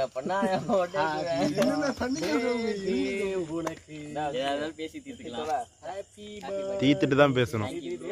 என்ன பண்ணா என்னென்ன பண்ணீங்க உனக்கு ஏதாவது பேசி தீர்த்துக்கலாம் தீத்துட்டு தான் பேசணும்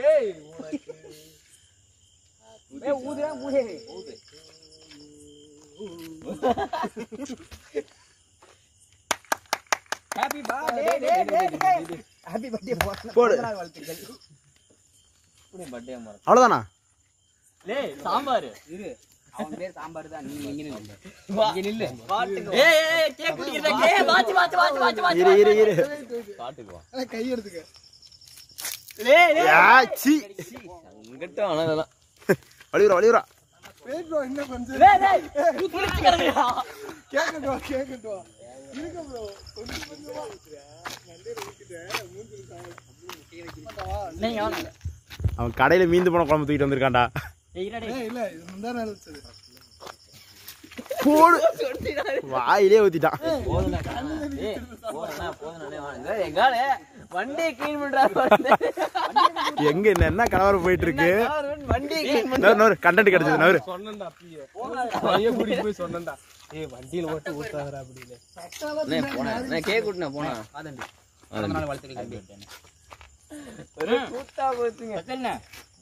ஹாப்பி பர்த்டே ஹாப்பி பர்த்டே போடு. வாழ்த்துக்கள் பர்த்டே மரம் அவ்வளோதானா டேய் சாம்பார் இரு அவன் பேர் சாம்பார் தான் நீ இங்க நில்லு வா. இங்க நில்லு ஏய் ஏய், ஏய் கேக் குடிக்கிறதா கேக் வாச்சு வாச்சு வாச்சு வாச்சு வாச்சு இரு இரு இரு பாட்டுக்கு வா ஆனா கை எடுத்துக்க டேய் டேய் ஆச்சி அங்கிட்ட ஆனதெல்லாம் வலிவுறா வலிவுறா வெயிட் ப்ரோ இன்னும் கொஞ்சம் டேய் டேய் குளிச்சு கிடக்குடா கேட்கட்டும் வா, கேட்கட்டும் வா. இருக்க ப்ரோ கொஞ்சம் கொஞ்சமா மண்டையில ஊத்திட்டேன் மூஞ்சில சாப்பிட்டு நீங்க வாங்க அவன் கடையில மீந்து போன குழம்பு தூக்கிட்டு வந்திருக்கான்டா ஏய் இருடா டேய் ஏய் இல்ல இது முந்தா நாள் வச்சது போடு வாயிலே ஊத்திட்டான் போதுடா கண்ணா. ஏய் போதுடா போதுடா வாங்க எங்கால வண்டியை க்ளீன் பண்றாரு எங்க என்ன என்ன கலவரம் போயிட்டு இருக்கு வண்டியை க்ளீன் நவரு நவரு கண்டென்ட் கிடைச்சது நவரு சொன்னேன்டா அப்பயே பையன் கூட்டிட்டு போய் சொன்னேன்டா ஏய் வண்டியில ஓட்டு ஊத்தாதடா அப்படின்னு அண்ணே போனா நான் கேக் குடுனே போனா ஆதண்டி அதான். நாள் வாழ்த்துக்கள் தம்பி ஒரு கூத்தா போச்சுங்க என்ன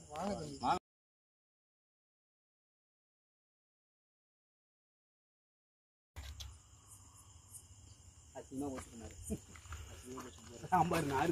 அசிங்கமா ஓட்டுனாரு சாம்பார் நாரு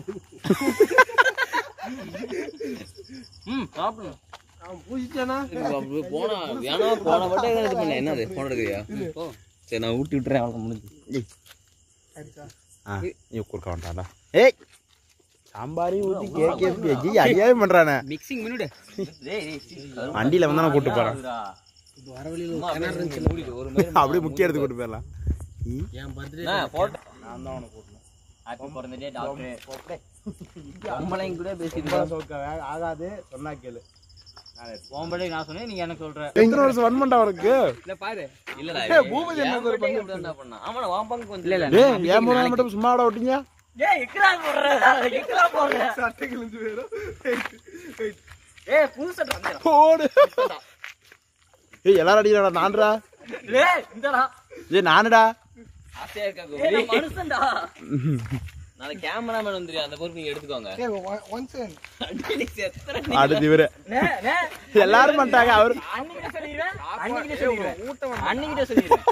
ம் சாப்பிடுங்க அவன் பூசிட்டானா அப்படி போனா வேணா போன வட்டம் எதாவது இது பண்ண என்னது போன எடுக்கிறியா சரி நான் ஊட்டி விட்டுறேன் அவளுக்கு முடிஞ்சு ஆ நீ குறுக்க வேண்டாம்டா ஏய் சாம்பாரையும் ஊத்தி கேக்கே ஐயா ஐயாவே பண்றானே மிக்சிங் பண்ணிவிடு வண்டியில வந்து நான் கூட்டு போறேன் வர வழியில் சும்மா அப்படியே மூடி, மூடிட்டு ஒரு மாதிரி அப்படியே முக்கிய எடுத்து கூட்டு போயிடலாம் ஈ, என் பர்த்டே நான் போட்டேன் நான் தான் உனக்கு போட்டேன் ஹாப்பி பிறந்ததே டாக்டர் பொம்பளைங்க கூட பேசிட்டு ஆகாது சொன்னா கேளு பொம்பளை நான் சொன்னேன் நீ எனக்கு சொல்ற எத்தனை வருஷம் வன்மண்டா அவருக்கு இல்ல பாரு இல்லடா ஏய், பூபதி என்ன ஒரு பண்ணி என்ன பண்ணா ஆமாடா வான் பங்கு கொஞ்சம் இல்ல இல்ல டேய் ஏன் மூணு மட்டும் சும்மா விட விட்டீங்க ஏய் இக்ரா போடுறடா இக்ரா போடுற சட்டை கிழிஞ்சு போயிடும் ஏய் புது சட்டை வந்துடா போடு ஏய் எல்லாரும் அடிக்கிறாடா நான்டா ஏய் இந்தடா ஏய் நானுடா ஆசையா இருக்கா கோபி ஏய் மனுஷன்டா நாளைக்கு கேமராமேன் வந்துரு அந்த பொறுப்பு நீங்க எடுத்துக்கோங்க ஏய் ஒன் செகண்ட் அடி செத்துற நீ அடுத்து இவரு நே நே எல்லாரும் பண்ணிட்டாங்க அவரு அன்னிக்கிட்ட சொல்லிடுவேன் அன்னிக்கிட்ட சொல்லிடுவேன் அன்னிக்கிட்ட சொல்லிடுவேன்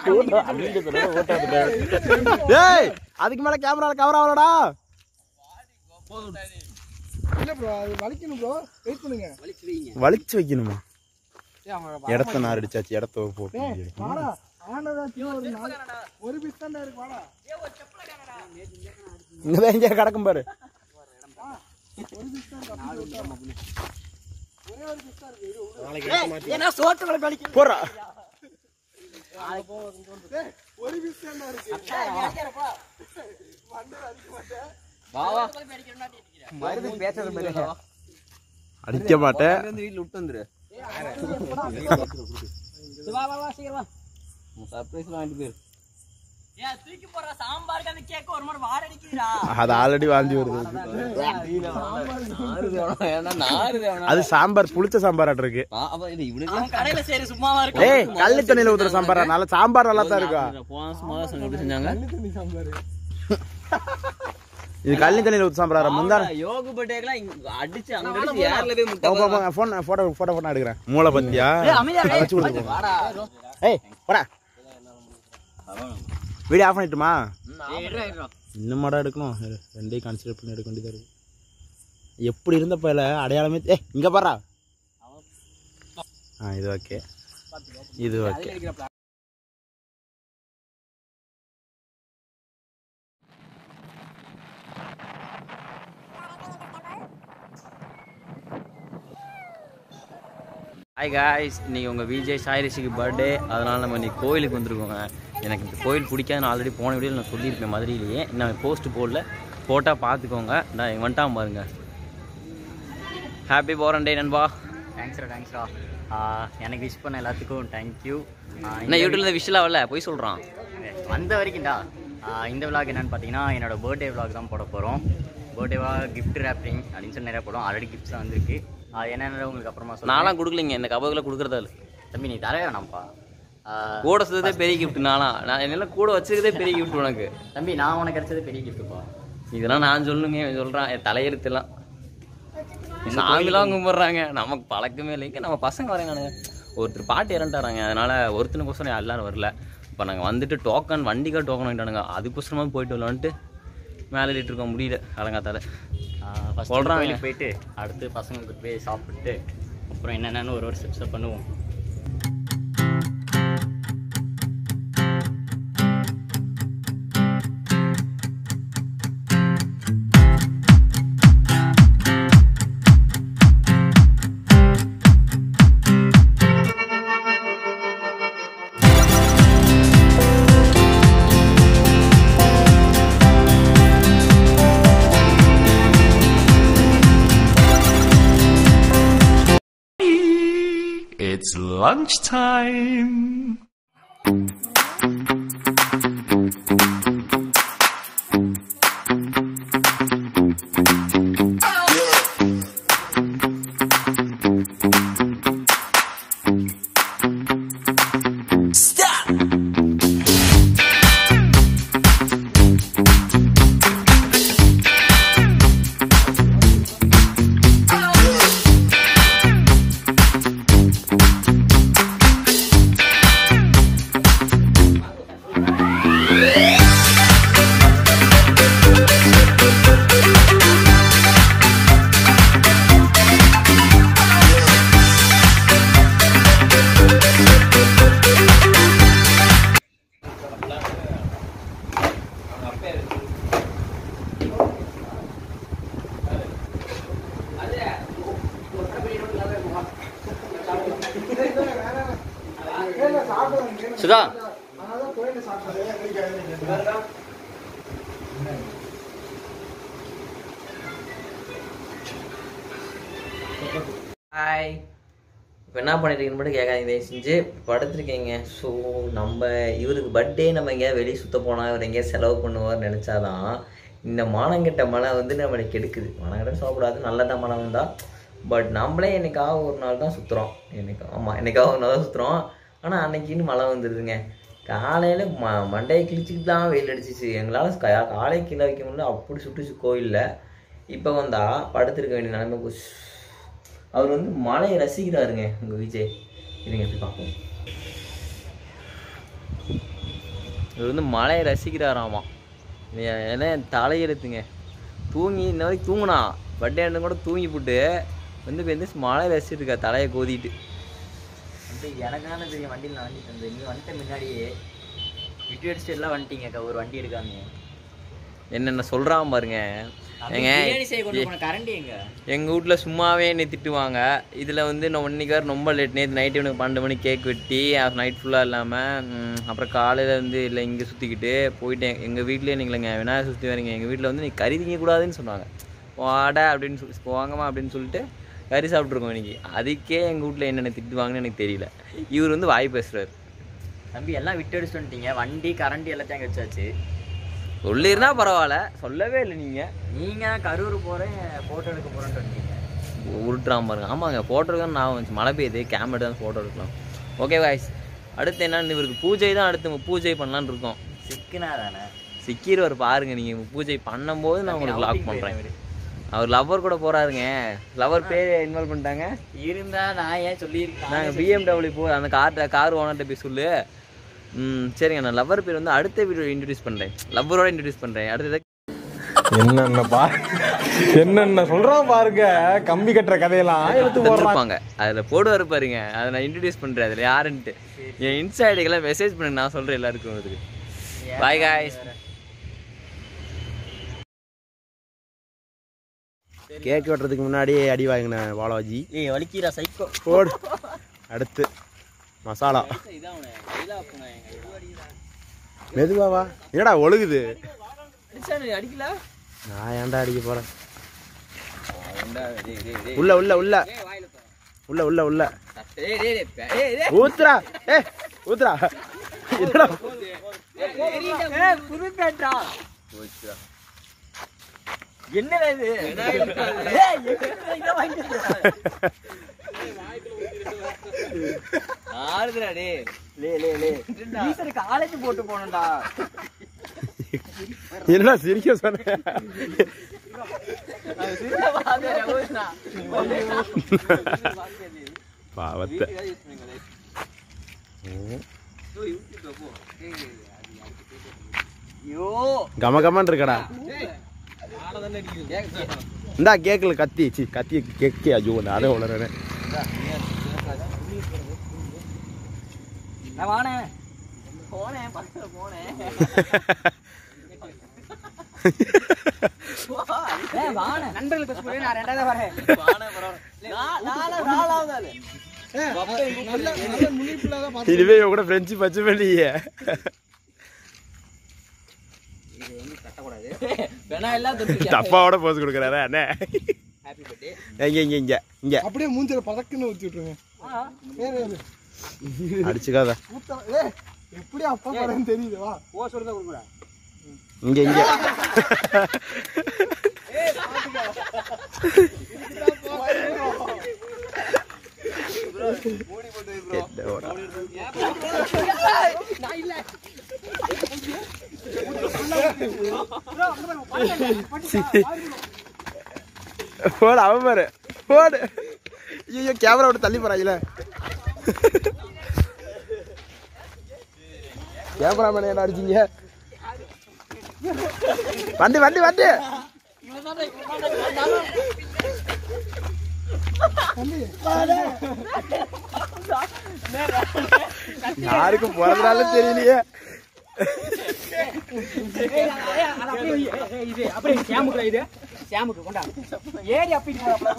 டேய் அதுக்கு மேல கேமரால கவர் ஆகலடா இல்ல ப்ரோ அது வலிக்கணும் ப்ரோ வெயிட் பண்ணுங்க வலிச்சு வைங்க வலிச்சு வைக்கணுமா ஏய் அவன் இடத்த நான் அடிச்சாச்சு இடத்த போட்டு வாடா ஆனதா ஒரு நாள் ஒரு பீஸ் தான் இருக்கு வாடா இங்கதான் எங்கேயா கிடக்கும் பாரு ஏன்னா சோத்து வலை கழிக்க போறா ஒரு பீஸ் தான் இருக்கு வா வா மருந்து பேசுறது மாதிரி அடிக்க மாட்டேன் வந்து வீட்ல விட்டு வந்துரு வா வா வா சீக்கிரம் வா சர்ப்ரைஸ் வாங்கிட்டு போயிரு ஏன் தூக்கி போடுற சாம்பாருக்கு அந்த கேக் ஒரு மாதிரி வாட அடிக்குதுடா அது ஆல்ரெடி வாந்தி வருது நாறு வேணும் ஏன்னா நாறு வேணும் அது சாம்பார் புளிச்ச சாம்பார் ஆட்டம் இருக்கு அப்ப இது இவனுக்கு கடையில சரி சும்மாவா இருக்கு ஏய் கள்ளு தண்ணியில ஊத்துற சாம்பார் நல்ல சாம்பார் நல்லா தான் இருக்கும் போன சும்மா சொன்ன எப்படி செஞ்சாங்க தண்ணி சாம்பார் இது கள்ளி தண்ணியில ஊத்து சாம்பார் முந்தான யோகு பட்டேக்கெல்லாம் இங்க அடிச்சு அங்க அடிச்சு ஏர்ல போய் முட்டை போன் போட்டோ போட்டோ போட்டோ எடுக்கிறேன் மூளை பத்தியா அதை வச்சு கொடுப்போம் வாடா ஏய் போடா வீடியோ ஆஃப் பண்ணிட்டுமா ஏய், இருடா, இருடா. இன்னும் மாடா எடுக்கணும் இரு, ரெண்டையும் கன்சிடர் பண்ணி எடுக்க வேண்டியதா இருக்கு எப்படி இருந்த பையில அடையாளமே ஏ இங்க பாரா ஆ இது ஓகே இது ஓகே ஹாய் காய்ஸ் இன்னைக்கு உங்கள் விஜய் சாய்ரிஷிக்கு பர்த்டே அதனால் நம்ம இன்னைக்கு கோயிலுக்கு வந்திருக்கோங்க எனக்கு இந்த கோயில் பிடிக்காது நான் ஆல்ரெடி போன வீடியோவில் நான் சொல்லியிருப்பேன் மதுரையிலேயே நான் போஸ்ட் போடல போட்டால் பார்த்துக்கோங்க நான் இங்க வந்துட்டான் பாருங்க ஹாப்பி போரண்டே நண்பா தேங்க்ஸ்ரா தேங்க்ஸ்ரா எனக்கு விஷ் பண்ண எல்லாத்துக்கும் தேங்க்யூ என்ன யூடியூப்ல விஷயம் வரல போய் சொல்கிறான் வந்த வரைக்கும்டா ஆஹ் இந்த விளாக் என்னன்னு பார்த்தீங்கன்னா என்னோட பர்த்டே விளாக் தான் போட போகிறோம் பர்த்டேவாக gift wrapping அப்படின்னு சொல்லி நிறைய போடும் ஆல்ரெடி கிஃப்ட்ஸ் வந்திருக்கு அது என்னென்ன உங்களுக்கு அப்புறமா சொல்றேன் நான்லாம் கொடுக்கலைங்க இந்த கபகளை கொடுக்குறதா இல்லை தம்பி நீ தர வேணாம்ப்பா கூட சுத்ததே பெரிய கிஃப்ட் நானா நான் என்னெல்லாம் கூட வச்சுக்கிறதே பெரிய கிஃப்ட் உனக்கு தம்பி நான் உனக்கு கிடைச்சது பெரிய கிஃப்ட்டுப்பா இதெல்லாம் நான் சொல்லுங்க இவன் சொல்றான் என் தலையெழுத்துலாம் சாமிலாம் கும்பிட்றாங்க நமக்கு பழக்கமே இல்லை இங்க நம்ம பசங்க வராங்க ஒருத்தர் பாட்டு இறந்துட்டாராங்க அதனால ஒருத்தனுக்கோசரம் எல்லாரும் வரல இப்போ நாங்கள் வந்துட்டு டோக்கன் வண்டிக்காக டோக்கன் வாங்கிட்டானுங்க அதுக்கோசரமா போயிட்டு வரலான்ட்டு மேலே ஏறிட்டு இருக்கோம் முடியல அலங்காத்தால ஃபஸ்ட் சொல்றாங்க. கோயிலுக்கு போயிட்டு அடுத்து பசங்களுக்கு போய் சாப்பிட்டு அப்புறம் என்னென்னு ஒரு ஒரு ஸ்டெப்ஸை பண்ணுவோம் It's lunchtime. சுதா ஹாய் இப்போ என்ன பண்ணிருக்கீங்கன்னு மட்டும் கேட்காதீங்க தயவு செஞ்சு படுத்துருக்கீங்க ஸோ நம்ம இவருக்கு பர்த்டே நம்ம எங்கேயாவது வெளியே சுத்த போனால் இவர் எங்கேயாவது செலவு பண்ணுவார்னு நினச்சாதான் இந்த மானங்கிட்ட மழை வந்து நம்மளை கெடுக்குது மானங்கிட்ட சொல்லக்கூடாது நல்லதான் மழை வந்தால் பட் நம்மளே என்னைக்காக ஒரு நாள் தான் சுற்றுறோம் என்னைக்கா ஆமாம் என்னைக்காக ஒரு நாள் தான் சுற்றுறோம் ஆனால் அன்னைக்குன்னு மழை வந்துடுதுங்க காலையில் ம மண்டையை கிழிச்சிட்டு தான் வெயில் அடிச்சிச்சு எங்களால் காலை கீழே வைக்க முடியல அப்படி சுட்டுச்சு கோயிலில் இப்போ வந்தா படுத்திருக்க வேண்டிய நிலைமை போச்சு அவர் வந்து மழையை ரசிக்கிறாருங்க உங்கள் விஜய் இருங்க எப்படி பார்ப்போம் இவர் வந்து மழையை ரசிக்கிறாராமா ஏ- ஏன்னா என் தலையெழுத்துங்க தூங்கி இந்த மாதிரி தூங்குனா பர்த்டே கூட தூங்கி போட்டு வந்து இப்போ எந்திரிச்சு மழை ரசிச்சிட்டு இருக்கா தலையை கோதிட்டு வந்து எனக்கான பெரிய வண்டியில் நான் வந்துட்டு இருந்தேன் இங்கே வந்துட்ட முன்னாடியே விட்டு அடிச்சுட்டு எல்லாம் வந்துட்டீங்க ஒரு வண்டி எடுக்காம என்னென்ன சொல்கிறான் பாருங்க ஏங்க பிரியாணி செய்ய கொண்டு போன கரண்ட் எங்க எங்கள் வீட்டில் சும்மாவே என்னை திட்டுவாங்க இதில் வந்து நான் இன்னைக்கு வேறு ரொம்ப லேட் நேற்று நைட்டு எனக்கு பன்னெண்டு மணிக்கு கேக் வெட்டி நைட் ஃபுல்லாக இல்லாமல் அப்புறம் காலையில் வந்து இல்லை இங்கே சுற்றிக்கிட்டு போயிட்டேன் எங்கள் வீட்லேயே நீங்களேங்க விநாயகர் சுற்றி வரீங்க எங்கள் வீட்டில் வந்து நீ கறி திங்கக்கூடாதுன்னு சொன்னாங்க வாடா அப்படின்னு சொல்லி போவாங்கம்மா அப்படின்னு சொல்லிட்டு கறி சாப்பிட்ருக்கோம் இன்னைக்கு அதுக்கே எங்கள் வீட்டில் என்னென்ன திட்டுவாங்கன்னு எனக்கு தெரியல இவர் வந்து வாய் பேசுகிறார் தம்பி எல்லாம் விட்டு அடிச்சுட்டு வந்துட்டீங்க வண்டி கரண்ட் எல்லாத்தையும் அங்கே வச்சாச்சு சொல்லிருந்தா பரவாயில்ல சொல்லவே இல்லை நீங்கள் நீங்க கரூர் போறேன் போட்டோ எடுக்க போறேன்னு வந்துட்டீங்க உருட்டுறாம பாருங்க ஆமாங்க ஃபோட்டோ எடுக்கணும் நான் வந்துச்சு மழை பெய்யுது கேமரா தான் ஃபோட்டோ எடுக்கலாம் ஓகே வாய்ஸ் அடுத்து என்னன்னு இவருக்கு பூஜை தான் அடுத்து பூஜை பண்ணலான்னு இருக்கோம் சிக்கனா தானே சிக்கிரவர் பாருங்க நீங்கள் பூஜை பண்ணும்போது நான் உங்களுக்கு லாக் பண்ணுறேன் அவர் லவ்வர் கூட போறாருங்க லவ்வர் பேர் இன்வால்வ் பண்ணிட்டாங்க இருந்தா நான் ஏன் சொல்லியிருக்கேன் நாங்கள் பிஎம்டபிள்யூ போ அந்த கார் கார் ஓனர்கிட்ட போய் சொல்லு ம் சரிங்க நான் லவ்வர் பேர் வந்து அடுத்த வீடியோ இன்ட்ரடியூஸ் பண்ணுறேன் லவ்வரோட இன்ட்ரடியூஸ் பண்ணுறேன் அடுத்தது என்னென்ன பா என்னென்ன சொல்றான் பாருங்க கம்பி கட்டுற கதையெல்லாம் எடுத்து போடுறான் தந்துருப்பாங்க அதில் போடுவார் பாருங்க அதை நான் இன்ட்ரடியூஸ் பண்ணுறேன் அதில் யாருன்ட்டு என் இன்ஸ்டா ஐடிக்கெல்லாம் மெசேஜ் பண்ணுங்க நான் சொல்கிறேன் எல்லாருக்கும் அதுக்கு பாய் காய்ஸ் கேக் வெட்டுறதுக்கு முன்னாடி அடி வாங்கின பாலாஜி ஏய் வலிக்கிறா சைக்கோ போடு அடுத்து மசாலா மெதுவாவா என்னடா ஒழுகுது அடிக்கல நான் ஏன்டா அடிக்க போறேன் உள்ள உள்ள உள்ள உள்ள உள்ள உள்ள ஊத்துறா ஏ ஊத்துறா என்னடா என்னடா இது ஆறுதுடா டேய் லே லே லே டீச்சர் காலேஜ் போட்டு போனடா என்ன சிரிக்க சொன்ன பாவத்தை ஐயோ கம கமன் இருக்கடா இந்தா கேக்கல கத்தி சி கத்தி கேக்கே ஐயோ நானே உளறேன் நான் வானே போனேன் பக்கத்துல போனேன் ஏய் வானே நண்பர்களுக்கு சொல்லி நான் ரெண்டாவது வரேன் வானே பரவாயில்லை நாலாவது ஆளு நல்ல நல்ல முன்னிப்பில்லாத பார்த்து இதுவே இவன் கூட ஃப்ரெண்ட்ஷிப் வச்சு பண்ணியே வேணா எல்லாம் தொட்டு தப்பாவோட போஸ் கொடுக்குறாரு அண்ணே ஹாப்பி பர்த்டே இங்க இங்க இங்க இங்க அப்படியே மூஞ்சில பதக்குன்னு ஊத்தி விட்டுருங்க ஏறு ஏறு அடிச்சுக்காத ஊத்த ஏய் எப்படி அப்பா படம் தெரியுது வா ஓ சொல்லுங்க கொடுங்கடா இங்க இங்க என்னோட. போடு அவன் பாரு போடு ஐயோ கேமரா விட்டு தள்ளி போறாங்களே கேமராமேன் என்ன அடிச்சீங்க வண்டி வண்டி வண்டி யாருக்கும் பிறந்தனாலும் தெரியலையே இது அப்படியே சாமுக்குல இது சாமுக்கு கொண்டா ஏறி அப்படி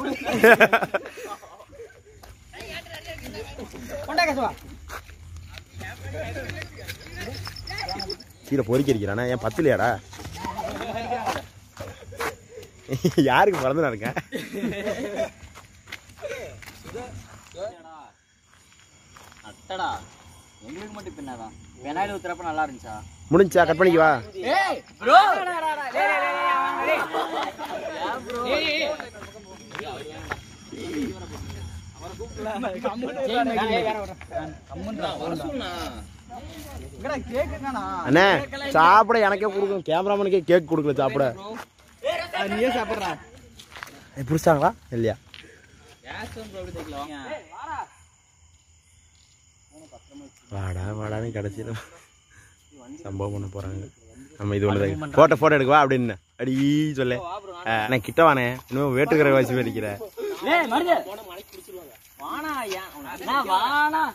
கொண்டா கசுவா கீழே பொறிக்க இருக்கிறானா ஏன் பத்துலையாடா யாருக்கு பிறந்த நாளுங்க அட்டடா எங்களுக்கு மட்டும் பின்னாதான் பெனாயில் ஊத்துறப்ப நல்லா இருந்துச்சா முடிஞ்சா கட் பண்ணிக்குவா ஏய் ப்ரோ அண்ணே சாப்பிட எனக்கே கொடுக்கும் கேமராமேனுக்கே கேக் கொடுக்கல சாப்பிட நீயே சாப்பிடுறா ஏய், பிடிச்சாங்களா இல்லையா வாடா வாடான்னு கடைசியில் சம்பவம் பண்ண போறாங்க நம்ம இது ஒன்று ஃபோட்டோ ஃபோட்டோ எடுக்கவா அப்படின்னு அடி சொல்ல நான் கிட்ட வானே இன்னும் வேட்டுக்கிற வயசு வேடிக்கிற ஏய் மருது வானா ஐயா நான் வானா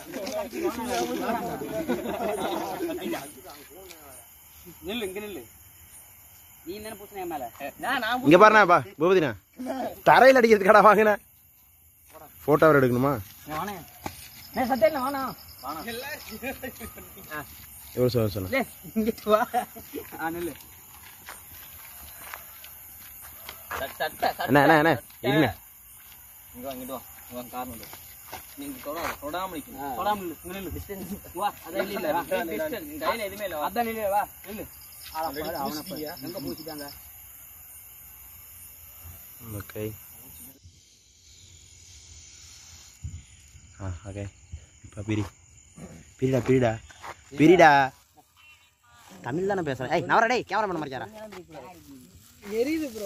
நில்லு இங்க நில்லு நீ என்ன பூசண என் மேல நான் நான் இங்க பாருண்ணா பூபதினா தரையில் அடிக்கிறதுக்காடா வாங்கினேன் ஃபோட்டோ வேறு எடுக்கணுமா வானே நான் சத்தியம் வானா எவ்வளோ சொல்ல சொன்ன டேய் இங்க வா ஆ நில்லு சட்ட சட்ட அண்ணா அண்ணா அண்ணா இல்ல இங்க வா இங்க வா வா கார் வந்து நீங்க தொடாத தொடாம நிக்கணும் தொடாம நில்லு இங்க நில்லு டிஸ்டன்ஸ் வா அத இல்ல இல்ல வா டிஸ்டன்ஸ் கையில எதுமே இல்ல அதான் நில்லு வா நில்லு ஆளா பாரு அவன பாரு எங்க பூசிட்டாங்க ஓகே ஆ ஓகே இப்போ பிரி பிரிடா பிரிடா பிரிடா தமிழ் தானே பேசுகிறேன் ஏய் நவரா டேய் கேமரா பண்ண மாட்டேறா எரியுது ப்ரோ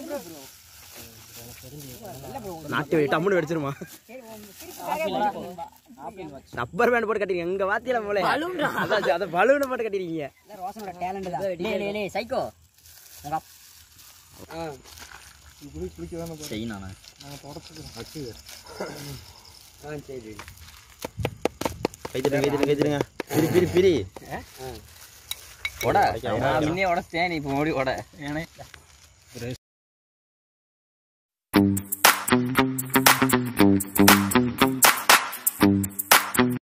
நாட்டு வெடி டம்முன்னு வெடிச்சிருமா ரப்பர் பேண்ட் போட்டு கட்டிருக்கீங்க எங்க வாத்தியில போல அதான் அதை பலூனை போட்டு கட்டிருக்கீங்க ரோசனோட டேலண்ட் தான் லே லே லே சைக்கோ இப்படி பிடிக்க தானே போறோம் செய்யினா நாங்கள் தொடச்சுக்கிறோம் ஆ சரி கைத்திடுங்க கைத்திடுங்க கைத்திடுங்க பிரி பிரி பிரி உட நான் முன்னே உடச்சிட்டேன் நீ இப்போ மறுபடியும் உட ஏன்னா